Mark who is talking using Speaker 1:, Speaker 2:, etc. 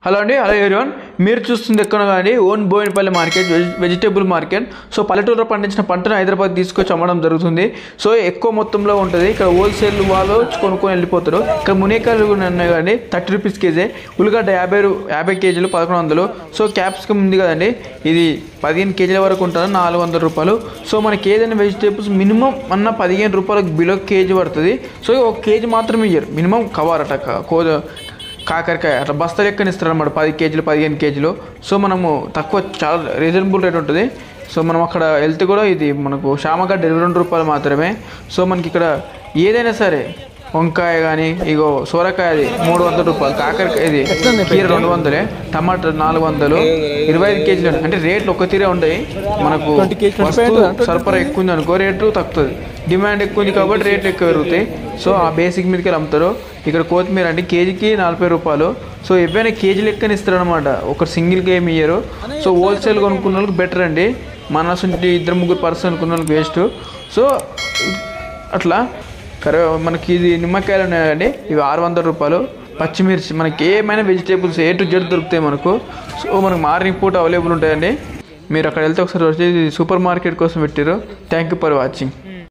Speaker 1: hello అండి hello everyone మీరు చూస్తుంది ఎక్కడ కానీ ఓన్ Boinapalli market veg vegetable market so పల్లెటూరులో పండించిన పంటను హైదరాబాద్ తీసుకొచ్చి అమ్మడం జరుగుతుంది సో ఎక్కువ మొత్తంలో ఉంటుంది ఇక్కడ హోల్సేల్ వాళ్ళు వచ్చి కొనుక్కొని వెళ్ళిపోతారు ఇక్కడ మునేకాయలు కూడా ఉన్నాయి కానీ థర్టీ రూపీస్ కేజీ ఉల్లిగడ్డ యాభై రూ- యాభై కేజీలు పదకొండు వందలు సో క్యాప్సికమ్ ఉంది కదండి ఇది పదిహేను కేజీల వరకు ఉంటుంది నాలుగు వందల రూపాయలు సో మనకి ఏదైనా వెజిటేబుల్స్ మినిమం అన్న పదిహేను రూపాయలకు బిలో కేజీ పడుతుంది సో ఒక కేజీ మాత్రం ఇయ్యరు మినిమం కవర్ అట క- కో కాకరకాయ అట్లా బస్తా లెక్కన ఇస్తారు అనమాట పది కేజీలు పదిహేను కేజీలు సో మనము తక్కువ చాలా రీజనబుల్ రేట్ ఉంటుంది సో మనం అక్కడ వెళ్తే కూడా ఇది మనకు శామగడ్డ ఇరవై రెండు రూపాయలు మాత్రమే సో మనకి ఇక్కడ ఏదైనా సరే వంకాయ కానీ ఇగో సోరకాయ అది మూడు వందల రూపాయలు కాకరకాయ ఇది కీర రెండు వందలే టమాటా నాలుగు వందలు ఇరవై ఐదు కేజీలు అంటే రేట్లు ఒక తీరే ఉంటాయి మనకు వస్తువు సరఫరా ఎక్కువ ఉంది అనుకో రేటు తగ్గుతుంది డిమాండ్ ఎక్కువ ఉంది కాబట్టి రేట్లు ఎక్కువ పెరుగుతాయి సో ఆ బేసిక్ మీదకి వెళ్ళి అమ్ముతారు ఇక్కడ కొత్తిమీర అంటే కేజీకి నలభై రూపాయలు సో ఏవైనా కేజీ లెక్కన ఇస్తారు అనమాట ఒక సింగిల్గా ఏమి ఇయ్యరు సో హోల్సేల్ కొనుక్కున్న వాళ్ళకి బెటర్ అండి మన సొంటి ఇద్దరు ముగ్గురు పర్సన్ కొనుక్కున్న వాళ్ళకి వేస్ట్ సో అట్లా కరే మనకి ఇది నిమ్మకాయలు ఉన్నాయండి ఇవి ఆరు వందల రూపాయలు పచ్చిమిర్చి మనకి ఏమైనా వెజిటేబుల్స్ ఏ టు జెడ్ దొరుకుతాయి మనకు సో మనకు మార్నింగ్ పూట అవైలబుల్ ఉంటాయండి మీరు అక్కడ వెళ్తే ఒకసారి వచ్చి ఇది సూపర్ మార్కెట్ కోసం పెట్టారు థ్యాంక్ యూ ఫర్ వాచింగ్